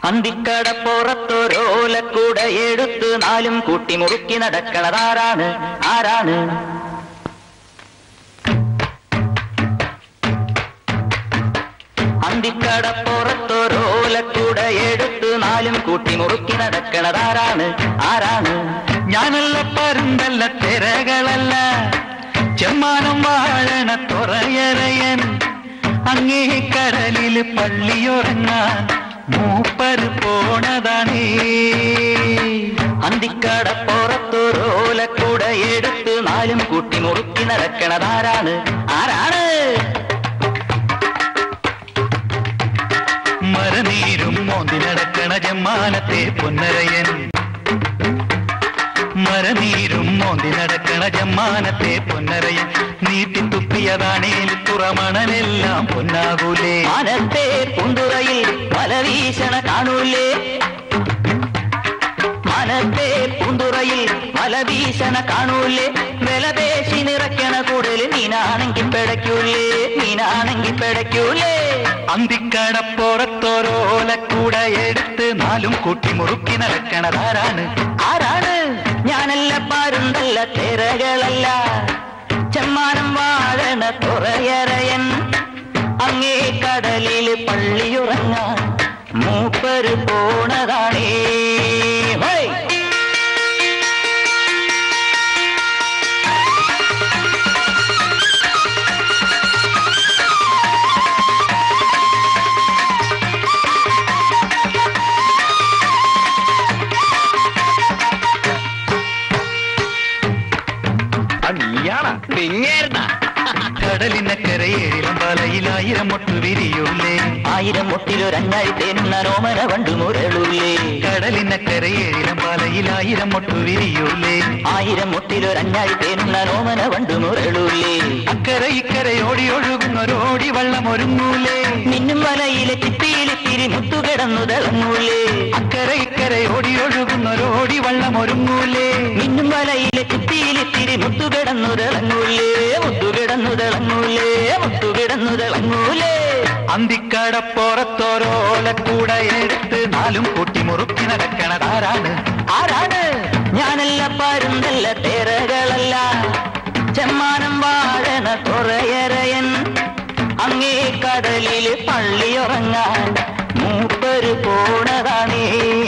അന്തിക്കടപ്പുറത്തൊരോലക്കൂട എടുത്ത് നാലും കൂട്ടി മുറുക്കി നടക്കണതാരാണ് ആരാണ് അന്തിക്കടപ്പുറത്തൊരോലക്കൂട എടുത്ത് നാലും കൂട്ടി മുറുക്കി നടക്കണതാരാണ് ആരാണ് ഞാനല്ല പരുന്തല്ല തിരകളല്ല ചെമ്മാനം വാഴണ തുറയറയൻ അങ്ങേ കടലിൽ പള്ളിയുറങ്ങാൻ മൂപ്പര് പോണതാണേ അന്തിക്കടപ്പുറത്തൊരോലക്കൂട എടുത്ത് നാലും കൂട്ടി മുറുക്കി നടക്കണതാരാണ് ആരാണ് മരനീരും മോന്തി നടക്കണ ജമ്മാനത്തെ പൊന്നരയൻ മരനീരും മോന്തി നടക്കണ ജമ്മാനത്തെ പൊന്നരയൻ നീട്ടി തുപ്പിയതാണേൽ തുറമണലെല്ലാം പൊന്നാകൂലേ മാനത്തെ കുണ്ടുറയിൽ വല വീശണ കാണൂലേ മാനത്തെ കുണ്ടുറയിൽ വല വീശണ കാണൂലേ വില പേശി നിറയ്ക്കണ കൂടുതൽ മീനാണെങ്കി പിടയ്ക്കൂലേ മീനാണെങ്കി പിടയ്ക്കൂലേ അന്തിക്കടപ്പുറത്തോരോലക്കൂട എടുത്ത് നാലും കൂട്ടി മുറുക്കി നടക്കണതാരാണ് ആരാണ് ഞാനല്ല പാരുന്തല്ല തിരകളല്ല ചെമ്മാനം വാഴണ തുറയറയൻ അങ്ങേ കടലിൽ പള്ളിയുറങ്ങാൻ മൂപ്പര് പോണതാണേ ഹോയ് കടലിനക്കരയേഴിലും വലയിലായിരം മൊട്ടു വിരിയൂലേ ആയിരം മുട്ടിലൊരഞ്ഞാഴി തേനുന്ന നോമന വണ്ടു മുരളൂലേ കടലിനക്കരയേഴിലും വലയിലായിരം മൊട്ടു വിരിയൂലേ ആയിരം മുട്ടിലൊരഞ്ഞാഴി തേനുന്ന നോമന വണ്ടു മുരളൂലേ അക്കരെ ഇക്കരെ ഓടി ഒഴുകുന്നൊരോടി വള്ളം ഒരുങ്ങൂലേ മിന്നും വലയിലെ ചിപ്പിയിലിത്തിരി മുത്തുകിടന്നു തിളങ്ങൂലേ അക്കരെ ഇക്കരെ ഓടി ഒഴുകുന്നൊരോടി വള്ളം ഒരുങ്ങൂലേ മിന്നും വലയിലെ ചിപ്പിയിലിത്തിരി മുത്തുകിടന്നു തിളങ്ങൂലേ മുത്തുകിടന്നു തിളങ്ങൂലേ മുത്തുകിടന്നു തിളങ്ങൂലേ അന്തിക്കടപ്പുറത്തോരോലക്കൂട എടുത്ത് നാലും കൂട്ടി മുറുക്കി നടക്കണതാരാണ് ആരാണ് ഞാനല്ല പരുന്തല്ല തേരകളല്ല ചെമ്മാനം വാഴണ തുറയറയൻ അങ്ങേ കടലിൽ പള്ളിയുറങ്ങാൻ മൂപ്പര് പോണതാണേ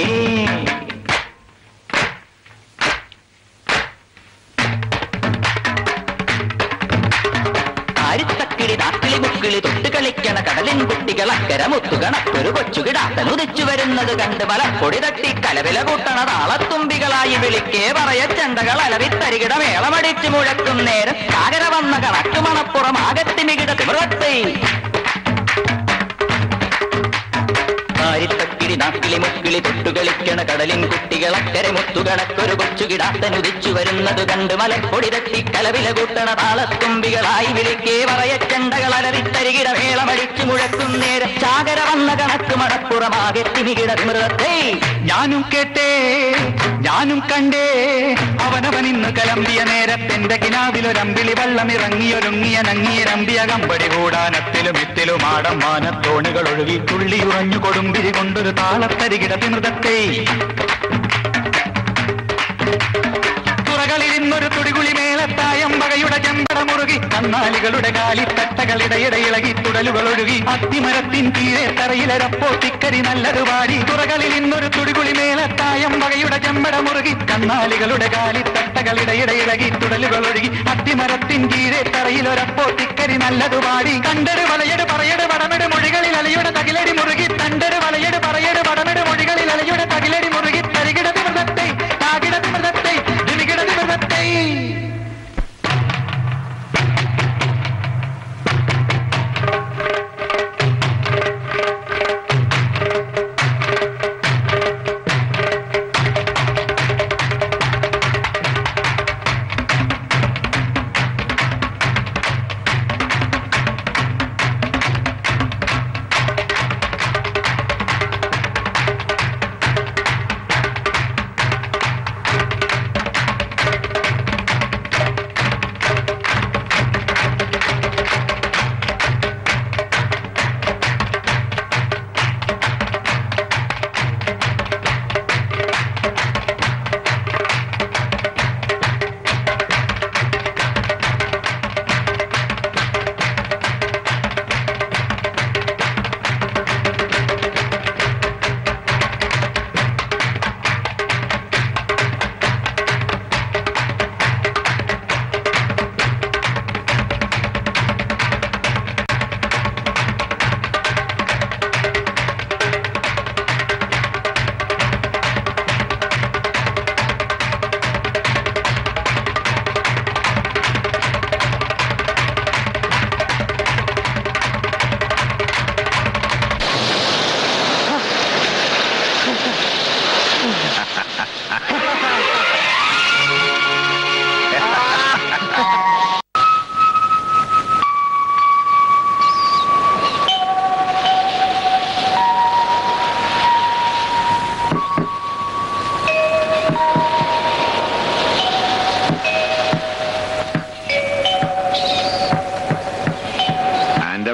ആരിത്തക്കിളി നാക്കിളി മുക്കിളി തൊട്ട് കളിക്കണ കടലിൻ കുട്ടികൾ അക്കര മുത്തുകണക്കൊരു കൊച്ചുകിടാത്തൻ ഉദിച്ചു വരുന്നത് കണ്ട് മലപ്പൊടി തട്ടി കലവില കൂട്ടണ താളത്തുമ്പികളായി വിളിക്കേ പറയ ചെണ്ടകൾ അലവിത്തരികിട മേളമടിച്ചു മുഴക്കും നേരം കാകര വന്ന കണക്ക് മണപ്പുറം ആകത്തിമികിട തിമിറത്തെ ആരിത്തക്കിളി നാക്കിളി മുക്കിളി തൊട്ടുകളിക്കണ കടലിൻ കുട്ടികൾ അക്കരെ മുത്തുകണക്കൊരു കൊച്ചുകിടാത്തൻ ഉദിച്ചു വരുന്നത് കണ്ട് മലപ്പൊടി തട്ടി കലവില കൂട്ടണ താളത്തുമ്പികളായി വിളിക്കേ പറയ ചെണ്ടകൾ അലറിത്തരികിട മേളമടിച്ചു മുഴക്കും നേരം ചാകര വന്ന കണക്ക് മണപ്പുറമാകെ തിമികിട തിമിറത്തെ ഞാനും കേട്ടേ ഞാനും കണ്ടേ അവനവൻ ഇന്ന് കലമ്പിയ നേരത്തെന്റെ കിനാവിലൊരമ്പിളി വെള്ളം ഇറങ്ങിയൊരുങ്ങിയ നങ്ങിയ രമ്പിയ കമ്പടി കൂടാനത്തിലും ഇത്തിലും ആടം മാനത്തോണികൾ ഒഴുകി തുള്ളി ഉറഞ്ഞു കൊടുമ്പിരി കൊണ്ടൊരു താളത്തരികിട തിമൃതത്തെ തുറകളിൽ ഇന്നൊരു തുടികുളി മേളത്തായം വകയുടെ ചെമ്പട മുറുകി കന്നാലികളുടെ കാലിത്തട്ടകളിടയിടെ ഇളകി തുടലുകൾ ഒഴുകി അത്തിമരത്തിൻ കീഴെ തറയിലരപ്പോ തിക്കരി നല്ലത് പാടി തുറകളിൽ ഇന്നൊരു തുടികുളി മേളത്തായം വകയുടെ ചെമ്പട മുറുകി കന്നാലികളുടെ കാലിത്തട്ടകളിടയിടെ ഇളകി തുടലുകൾ ഒഴുകി അത്തിമരത്തിൻ കീഴെ തറയിലൊരപ്പോ തിക്കരി നല്ലത് പാടി കണ്ടര് വലയട് പറയട് വടമെട് മൊഴികളിൽ അലയുടെ തകിലടി മുറുകി തണ്ടര് വലയട് പറയട് വടമെട് മൊഴികളിൽ അലയുടെ തകിലടി മുറുകി തരികിട തിമൃതത്തെ താകിട തിമൃതത്തെ ദിമികിട തിമൃതത്തെ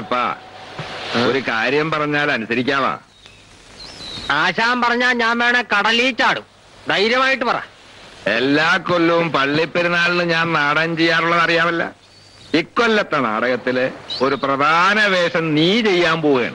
ഗുരുവായൂരപ്പാ ഒരു കാര്യം പറഞ്ഞാൽ അനുസരിക്കാവാ ആശാൻ പറഞ്ഞാ ഞാൻ വേണേ കടലിൽ ചാടും ധൈര്യമായിട്ട് പറ എല്ലാ കൊല്ലവും പള്ളിപ്പെരുന്നാളിന് ഞാൻ നാടകം ചെയ്യാറുള്ളത് അറിയാമല്ല ഇക്കൊല്ലത്തെ നാടകത്തില് ഒരു പ്രധാന വേഷം നീ ചെയ്യാൻ പോവുകയാണ്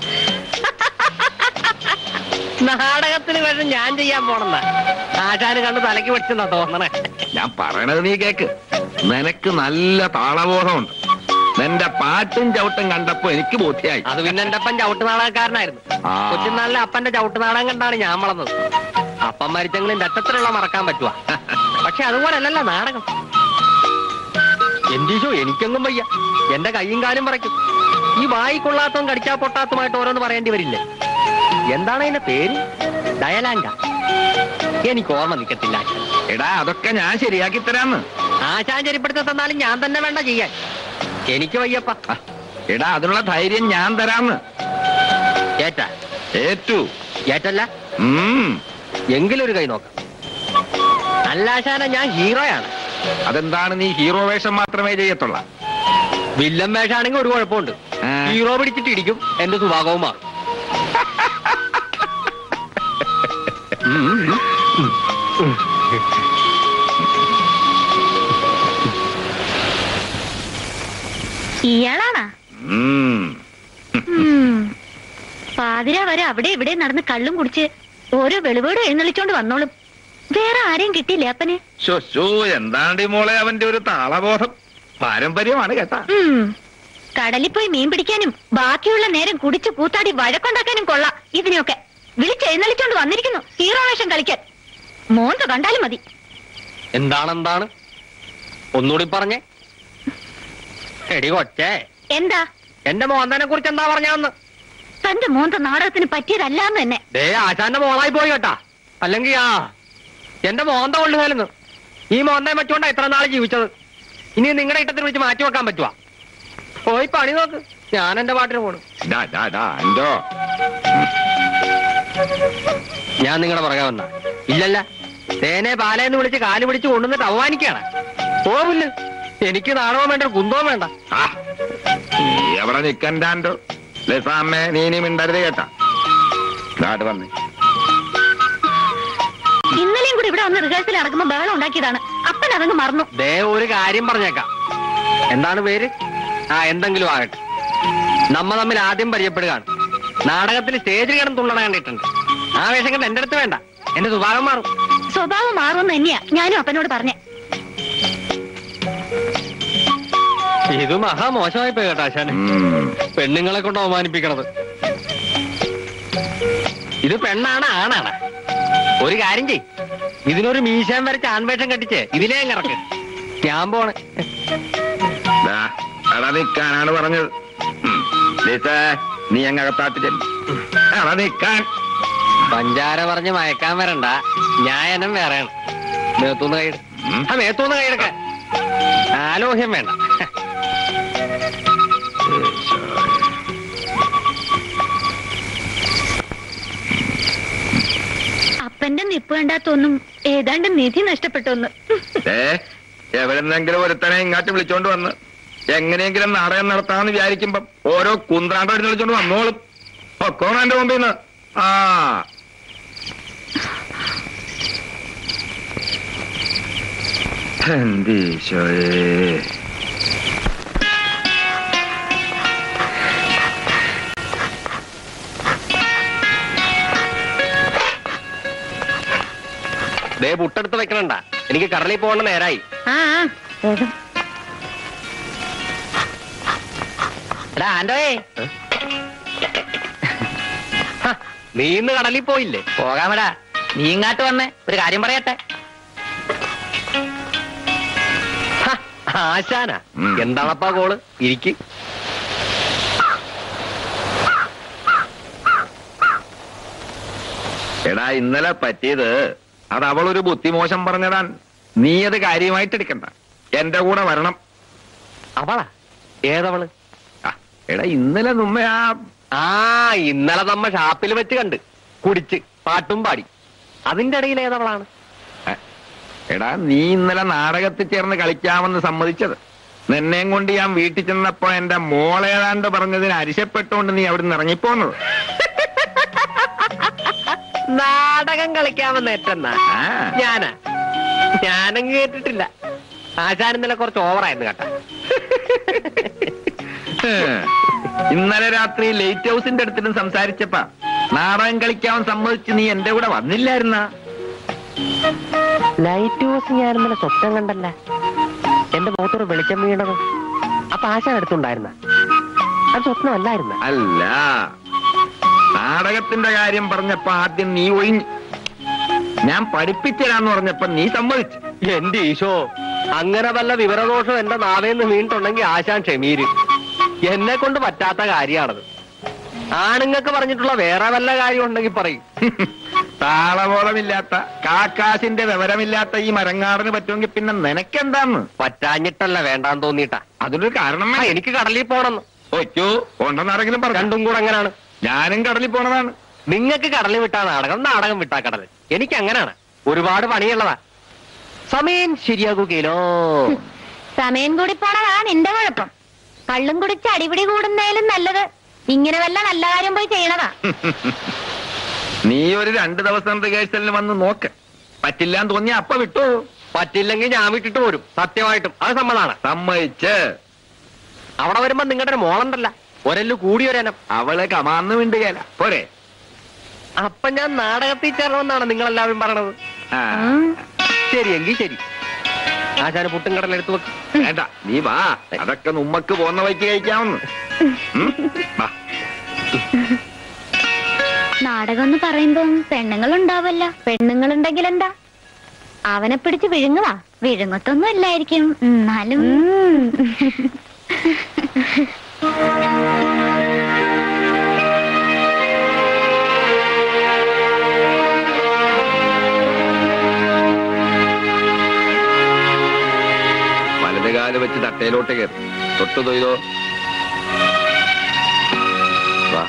നാടകത്തിന് വേഷം ഞാൻ ചെയ്യാൻ പോണെന്ന ആശാന് കണ്ട് തലയ്ക്ക് വെച്ചെന്നാ തോന്നണേ ഞാൻ പറയണത് നീ കേക്ക് നിനക്ക് നല്ല താളബോധമുണ്ട് നിന്റെ പാട്ടും ചവിട്ടും കണ്ടപ്പോ എനിക്ക് ബോധ്യായി അത് പിന്നെ എന്റെ അപ്പൻ ചവിട്ട് നാടകക്കാരനായിരുന്നു ആ. കൊച്ചുനാളിലെ അപ്പന്റെ ചവിട്ട് നാടകം കണ്ടാണ് ഞാൻ വളർന്നത് അപ്പം മരിച്ചെങ്കിലും രക്തത്തിലുള്ള മറക്കാൻ പറ്റുക പക്ഷെ അതുപോലല്ലല്ലോ നാടകം എന്തീശോ എനിക്കൊന്നും വയ്യ എന്റെ കൈയും കാലും പറയ്ക്കും ഈ വായി കൊള്ളാത്തതും കടിച്ചാ പൊട്ടാത്തതുമായിട്ട് ഓരോന്ന് പറയേണ്ടി വരില്ലേ എന്താണ് അതിന്റെ പേര് ഡയലാങ്ക എനിക്ക് ഓർമ്മ നിൽക്കത്തില്ല ആശാൻ. എടാ അതൊക്കെ ഞാൻ ശരിയാക്കി തരാന്ന് ആശാൻ ചെരിപ്പെടുത്തി തന്നാലും ഞാൻ തന്നെ വേണ്ട ചെയ്യാൻ എനിക്ക് വയ്യപ്പ ആ, എടാ അതിനുള്ള ധൈര്യം ഞാൻ തരാന്ന് ഏറ്റാ ഏറ്റു ഏറ്റല്ല ഉം എങ്കിലൊരു കൈ നോക്കാം അല്ല ആശാന ഞാൻ ഹീറോയാണ് അതെന്താണ് നീ ഹീറോ വേഷം മാത്രമേ ചെയ്യത്തുള്ള വില്ലൻ വേഷാണെങ്കിൽ ഒരു കുഴപ്പമുണ്ട് ആ. ഹീറോ പിടിച്ചിട്ട് ഇടിക്കും എന്റെ സ്വഭാവവും മാറും ഇയാളാണാ ഉം. ഉം. പാതിര വരെ അവിടെ ഇവിടെ നടന്ന് കള്ളും കുടിച്ച് ഓരോ വെളിവേട് എഴുന്നള്ളിച്ചോണ്ട് വന്നോളും വേറെ ആരെയും കിട്ടിയില്ലേ അപ്പനെ ശോ, ശോ, എന്താണ്ടി മോളെ അവന്റെ ഒരു താളബോധം പാരമ്പര്യമാണ് കേട്ടാ ഉം. കടലിൽ പോയി മീൻ പിടിക്കാനും ബാക്കിയുള്ള നേരം കുടിച്ച് കൂത്താടി വഴക്കുണ്ടാക്കാനും കൊള്ളാം ഇതിനെയൊക്കെ വിളിച്ചെഴുന്നള്ളിച്ചോണ്ട് വന്നിരിക്കുന്നു ഹീറോ വേഷം കളിക്കാൻ മോന്ത കണ്ടാലും മതി എന്താണ് എന്താണ് ഒന്നുകൂടി പറഞ്ഞേ എടി കൊച്ചേ എന്താ എന്റെ മോന്തനെ കുറിച്ച് എന്താ പറഞ്ഞാന്ന് തന്റെ മോന്ത നാടകത്തിന് പറ്റിയതല്ലാന്ന് തന്നെ ദേ ആശാന്റെ മോളായി പോയി കേട്ടാ അല്ലെങ്കിൽ ആ എന്റെ മോന്ത കൊള്ളുകയെന്ന് ഈ മോന്തയെ വെച്ചോണ്ടാ ഇത്ര നാൾ ജീവിച്ചത് ഇനി നിങ്ങളുടെ ഇട്ടത്തിന് വിളിച്ച് മാറ്റി വെക്കാൻ പറ്റുവാ പോയി പണി നോക്ക് ഞാൻ എന്റെ പാട്ടിന് പോണു ഡാ, ഡാ, ഡാ, എന്തോ ഞാൻ നിങ്ങളുടെ പുറകെ വന്ന ഇല്ലല്ല തേനെ പാലേന്ന് വിളിച്ച് കാല് പിടിച്ച് കൊണ്ടുവന്നിട്ട് അവമാനിക്കാണ് പോവില്ല എനിക്ക് നാണവും വേണ്ട കുന്തവും വേണ്ട ആ, നീ എവിടെ നിക്കണ്ടാണ്ടോ ലസാമ്മേ നീ ഇനി മിണ്ടരുത് കേട്ടാ ഇതാട്ട് വന്നേ ഇന്നലെയും കൂടി ഇവിടെ വന്ന് റിഹേഴ്സൽ നടക്കുമ്പോ ബഹളം ഉണ്ടാക്കിയതാണ് അപ്പൻ അതങ്ങ് മറന്നു ദേ ഒരു കാര്യം പറഞ്ഞേക്കാം എന്താണ് പേര് ആ എന്തെങ്കിലും ആകട്ടെ നമ്മ തമ്മിൽ ആദ്യം പരിചയപ്പെടുകയാണ് നാടകത്തിൽ സ്റ്റേജിൽ കിടന്ന് തുള്ളണ കണ്ടിട്ടുണ്ട് ആ വേഷം കണ്ട് എന്റെ അടുത്ത് വേണ്ട എന്റെ സ്വഭാവം മാറും സ്വഭാവം മാറുമെന്ന് തന്നെയാ ഞാനും അപ്പനോട് പറഞ്ഞേ ഇത് മഹാ മോശമായി പോയി കേട്ടോ ആശാനെ ഉം. പെണ്ണുങ്ങളെ കൊണ്ട് അവമാനിപ്പിക്കണത് ഇത് പെണ്ണാണ് ആണാണ് ഒരു കാര്യം ചെയ് ഇതിനൊരു മീശാൻ വരച്ച് ആൺവേഷം കെട്ടിച്ച് ഇതിലേ അങ്ങ് ഇറക്ക് ഞാൻ പോണേ ദാ, എടാ നിക്കാനാണ് പറഞ്ഞത് ഉം. ലിസേ, നീ അങ്ങകത്താട്ട് ചെല്ല് എടാ നിക്കാൻ പഞ്ചാര പറഞ്ഞ് മയക്കാൻ വരണ്ട ഞായനം വേറെയാണ് മേത്തൂന്ന് കൈ ഉം. ആ മേത്തൂന്ന് കൈയെടുക്ക ആലോഹ്യം വേണ്ട അപ്പന്റെ നിപ്പ് വേണ്ടാത്തൊന്നും ഏതാണ്ട് നിധി നഷ്ടപ്പെട്ടൊന്ന് ഏ എവിടെന്നെങ്കിലും ഒരുത്തനെ ഇങ്ങോട്ട് വിളിച്ചോണ്ട് വന്ന് എങ്ങനെയെങ്കിലും നാടകം നടത്താമെന്ന് വിചാരിക്കുമ്പം ഓരോ കുന്ത്രാണ്ടം എടുത്ത് വിളിച്ചോണ്ട് വന്നോളും പൊക്കോണം എന്റെ മുമ്പിൽ നിന്ന് ആ എന്തീശോയേ ദേ പുട്ടെടുത്ത് വെക്കണണ്ട എനിക്ക് കടലിൽ പോകേണ്ട നേരായി ആ ആ, വേഗം. എടാ ആൻഡോയെ ഹ, നീ ഇന്ന് കടലിൽ പോയില്ലേ പോകാമെടാ നീ ഇങ്ങാട്ട് വന്നേ ഒരു കാര്യം പറയട്ടെ ഹ, ആശാനാ ഉം. എന്താണപ്പാ കോള് ഇരിക്ക് എടാ ഇന്നലെ പറ്റിയത് അത് അവളൊരു ബുദ്ധിമോശം പറഞ്ഞതാൻ നീ അത് കാര്യമായിട്ട് എടുക്കണ്ട എന്റെ കൂടെ വരണം അവളാ ഏതവള് ആ, എടാ ഇന്നലെ നമ്മ ആ ആ ഇന്നലെ നമ്മ ഷാപ്പിൽ വെച്ച് കണ്ട് കുടിച്ച് പാട്ടും പാടി അതിന്റെ ഇടയിൽ ഏതവളാണ് എടാ നീ ഇന്നലെ നാടകത്തിൽ ചേർന്ന് കളിക്കാമെന്ന് സമ്മതിച്ചത് നിന്നെയും കൊണ്ട് ഞാൻ വീട്ടിൽ ചെന്നപ്പോ എന്റെ മോളേതാണ്ട് പറഞ്ഞതിന് അരിശപ്പെട്ടുകൊണ്ട് നീ അവിടെ നിന്ന് ഇറങ്ങിപ്പോന്നത് നാടകം കളിക്കാമെന്ന് ഏറ്റെന്ന ആ. ഞാനാ ഞാനും കേട്ടിട്ടില്ല ആശാൻ ഇന്നലെ കുറച്ച് ഓവറായിരുന്നു കേട്ടാ ഇന്നലെ രാത്രി ലൈറ്റ് ഹൗസിന്റെ അടുത്തിലും സംസാരിച്ചപ്പാ നാടകം കളിക്കാൻ സമ്മതിച്ച് നീ എന്റെ കൂടെ വന്നില്ലായിരുന്ന ലൈറ്റ് ഹൗസ് ഞാൻ ഇന്നലെ സ്വപ്നം കണ്ടല്ല എന്റെ മുഖത്തൊരു വെളിച്ചം വീണത് അപ്പൊ ആശാൻ അടുത്തുണ്ടായിരുന്ന അത് സ്വപ്നമല്ലായിരുന്ന അല്ല നാടകത്തിന്റെ കാര്യം പറഞ്ഞപ്പോ ആദ്യം നീ ഒഴിഞ്ഞു ഞാൻ പഠിപ്പിച്ചരാന്ന് പറഞ്ഞപ്പോ നീ സമ്മതിച്ചു എന്റെ ഈശോ അങ്ങനെ വല്ല വിവരദോഷം എന്റെ നാവേന്ന് വീണിട്ടുണ്ടെങ്കിൽ ആശാൻ ക്ഷമീര് എന്നെ കൊണ്ട് പറ്റാത്ത കാര്യമാണത് ആണുങ്ങൾക്ക് പറഞ്ഞിട്ടുള്ള വേറെ വല്ല കാര്യം ഉണ്ടെങ്കിൽ പറയും താളബോധമില്ലാത്ത കാക്കാശിന്റെ വിവരമില്ലാത്ത ഈ മരങ്ങാടിന് പറ്റുമെങ്കിൽ പിന്നെ നിനക്കെന്താന്ന് പറ്റാഞ്ഞിട്ടല്ല വേണ്ടാന്ന് തോന്നിയിട്ടാ അതിനൊരു കാരണം ആ, എനിക്ക് കടലിൽ പോണെന്ന് ഒറ്റോ ഉണ്ടെന്നാരെങ്കിലും പറഞ്ഞു രണ്ടും കൂടെ അങ്ങനാണ് ഞാനും കടലിൽ പോണതാണ് നിങ്ങൾക്ക് കടലിൽ വിട്ടാ നാടകം നാടകം വിട്ടാ കടൽ എനിക്ക് അങ്ങനാണ് ഒരുപാട് പണിയുള്ളതാ സമയം ശരിയാകുകയിലോ സമയം കൂടി പോണതാ നിന്റെ കുഴപ്പം കള്ളും കുടിച്ച് അടിപിടി കൂടുന്നതിലും നല്ലത് ഇങ്ങനെ വല്ല നല്ല കാര്യം പോയി ചെയ്യണതാ നീ ഒരു രണ്ടു ദിവസം റിഹേഴ്സലിന് വന്ന് നോക്ക് പറ്റില്ലാന്ന് തോന്നിയ അപ്പ വിട്ടു പറ്റില്ലെങ്കിൽ ഞാൻ വിട്ടിട്ട് പോരും സത്യമായിട്ടും അത് സമ്മതാണ് സമ്മതിച്ച് അവിടെ വരുമ്പോ നിങ്ങളുടെ ഒരു മോളുണ്ടല്ല ഒരെല്ലു കൂടി ഒരനം അവളെ കമാന്ന് മിണ്ടുകയല്ല പോരെ അപ്പൊ ഞാൻ നാടകത്തിൽ ചേരണമെന്നാണ് നിങ്ങൾ എല്ലാവരും പറയണത് ആ, ഉം. ശരി എങ്കിൽ ശരി ആശാന് പുട്ടും കടലെടുത്ത് വെക്ക് വേണ്ട നീ വാ അതൊക്കെ ഉമ്മക്ക് പോന്ന വഴിക്ക് കഴിക്കാമെന്ന് ഉം, വാ. നാടകം എന്ന് പറയുമ്പം പെണ്ണുങ്ങൾ ഉണ്ടാവല്ല പെണ്ണുങ്ങളുണ്ടെങ്കിൽ എന്താ അവനെ പിടിച്ച് വിഴുങ്ങുവാ വിഴുങ്ങത്തൊന്നും അല്ലായിരിക്കും എന്നാലും വലത് കാല് വെച്ച് തട്ടയിലോട്ട് കയറി തൊട്ടു തൊയ്തോ വാ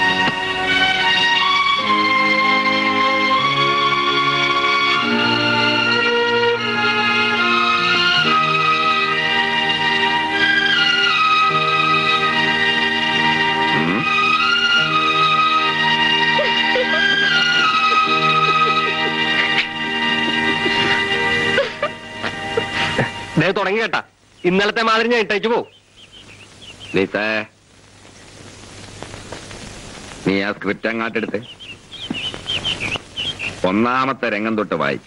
ഉം. ദേ തുടങ്ങി കേട്ടാ ഇന്നലത്തെ മാതിരി ഞാൻ ഇട്ടേച്ചു പോവും ലീസേ നീ ആ സ്ക്രിപ്റ്റ് അങ്ങാട്ടെടുത്ത് ഒന്നാമത്തെ രംഗം തൊട്ട് വായിച്ച്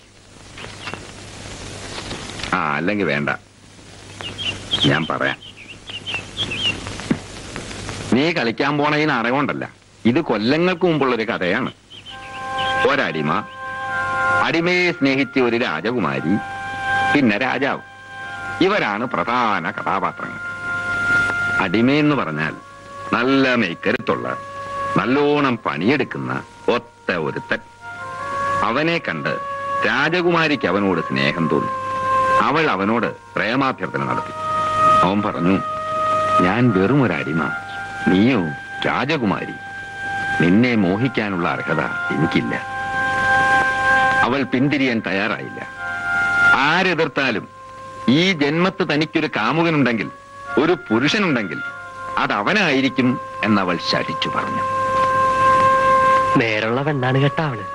ആ അല്ലെങ്കിൽ വേണ്ട ഞാൻ പറയാം നീ കളിക്കാൻ പോണ ഈ നാടകം ഉണ്ടല്ല ഇത് കൊല്ലങ്ങൾക്ക് മുമ്പുള്ളൊരു കഥയാണ് ഒരടിമ അടിമയെ സ്നേഹിച്ച ഒരു രാജകുമാരി പിന്നെ രാജാവ് ഇവരാണ് പ്രധാന കഥാപാത്രങ്ങൾ അടിമയെന്ന് പറഞ്ഞാൽ നല്ല മെയ്ക്കരുത്തുള്ള നല്ലോണം പണിയെടുക്കുന്ന ഒത്ത ഒരുത്തൻ അവനെ കണ്ട് രാജകുമാരിക്ക് അവനോട് സ്നേഹം തോന്നി അവൾ അവനോട് പ്രേമാഭ്യർത്ഥന നടത്തി അവൻ പറഞ്ഞു ഞാൻ വെറും ഒരു അടിമ നീയോ രാജകുമാരി നിന്നെ മോഹിക്കാനുള്ള അർഹത എനിക്കില്ല അവൾ പിന്തിരിയാൻ തയ്യാറായില്ല ആരെതിർത്താലും ഈ ജന്മത്ത് തനിക്കൊരു കാമുകനുണ്ടെങ്കിൽ ഒരു പുരുഷനുണ്ടെങ്കിൽ അത് അവനായിരിക്കും എന്നവൾ ശഠിച്ചു പറഞ്ഞു നേരുള്ള പെണ്ണാണ് കേട്ടാ അവള്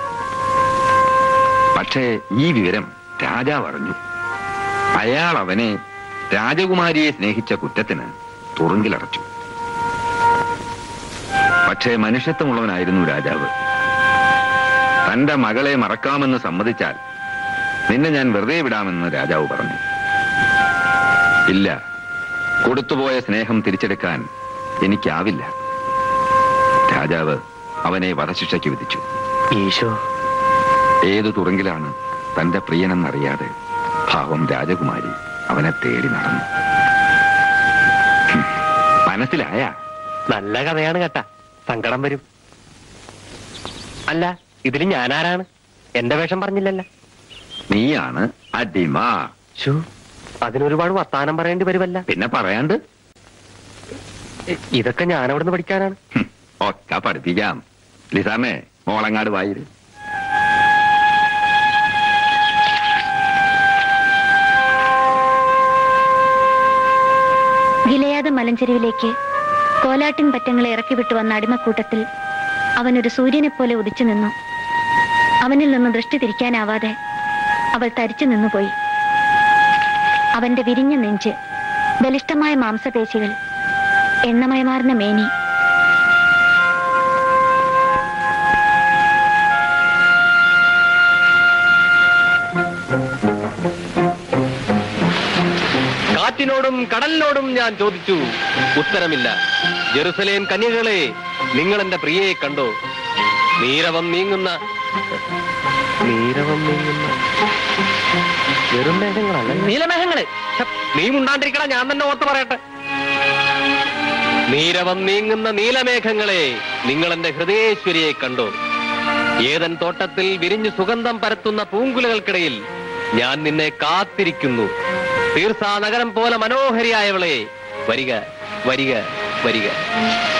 പക്ഷേ ഈ വിവരം രാജാവ് അറിഞ്ഞു അയാൾ അവനെ രാജകുമാരിയെ സ്നേഹിച്ച കുറ്റത്തിന് തുറുങ്കിലടച്ചു പക്ഷേ മനുഷ്യത്വമുള്ളവനായിരുന്നു രാജാവ് തന്റെ മകളെ മറക്കാമെന്ന് സമ്മതിച്ചാൽ നിന്നെ ഞാൻ വെറുതെ വിടാമെന്ന് രാജാവ് പറഞ്ഞു ഇല്ല കൊടുത്തുപോയ സ്നേഹം തിരിച്ചെടുക്കാൻ എനിക്കാവില്ല രാജാവ് അവനെ വധശിക്ഷയ്ക്ക് വിധിച്ചു ഈശോ ഏതു തുറങ്കിലാണ് തന്റെ പ്രിയനെന്നറിയാതെ ഭാവം രാജകുമാരി അവനെ തേടി നടന്നു ഹും, മനസ്സിലായ നല്ല കഥയാണ് കേട്ടാ സങ്കടം വരും അല്ല ഇതിൽ ഞാനാരാണ് എന്റെ വേഷം പറഞ്ഞില്ലല്ലോ നീയാണ് അടിമ ശോ അതിനൊരുപാട് വർത്താനം പറയേണ്ടി വരുമല്ല പിന്നെ പറയാണ്ട് ഇ- ഇതൊക്കെ ഞാൻ അവിടുന്ന് പഠിക്കാനാണ് ഹും, ഒക്കെ പഠിപ്പിക്കാം ലിസാമേ മോളങ്ങാട് വായിര് മലഞ്ചെരിവിലേക്ക് കോലാട്ടിൻ പറ്റങ്ങളെ ഇറക്കി വിട്ടു വന്ന അടിമക്കൂട്ടത്തിൽ അവനൊരു സൂര്യനെ പോലെ ഉദിച്ചു നിന്നു അവനിൽ നിന്ന് ദൃഷ്ടി തിരിക്കാനാവാതെ അവൾ തരിച്ചു നിന്നുപോയി അവന്റെ വിരിഞ്ഞ നെഞ്ച് ബലിഷ്ടമായ മാംസപേശികൾ എണ്ണമയമാർന്ന മേനി കാറ്റിനോടും കടലിനോടും ഞാൻ ചോദിച്ചു ഉത്തരമില്ല ജെറുസലേം കന്യകളെ നിങ്ങൾ എന്റെ പ്രിയയെ കണ്ടോ നീരവം നീങ്ങുന്ന നീരവം നീങ്ങുന്ന വെറും മേഘങ്ങളല്ല നീലമേഘങ്ങള് നീ മുണ്ടാണ്ടിരിക്കട ഞാൻ തന്നെ ഓർത്ത് പറയട്ടെ നീരവം നീങ്ങുന്ന നീലമേഘങ്ങളെ നിങ്ങൾ എന്റെ ഹൃദയേശ്വരിയെ കണ്ടോ ഏതൻ തോട്ടത്തിൽ വിരിഞ്ഞു സുഗന്ധം പരത്തുന്ന പൂങ്കുലകൾക്കിടയിൽ ഞാൻ നിന്നെ കാത്തിരിക്കുന്നു തീർസാ നഗരം പോലെ മനോഹരിയായവളെ വരിക വരിക വരിക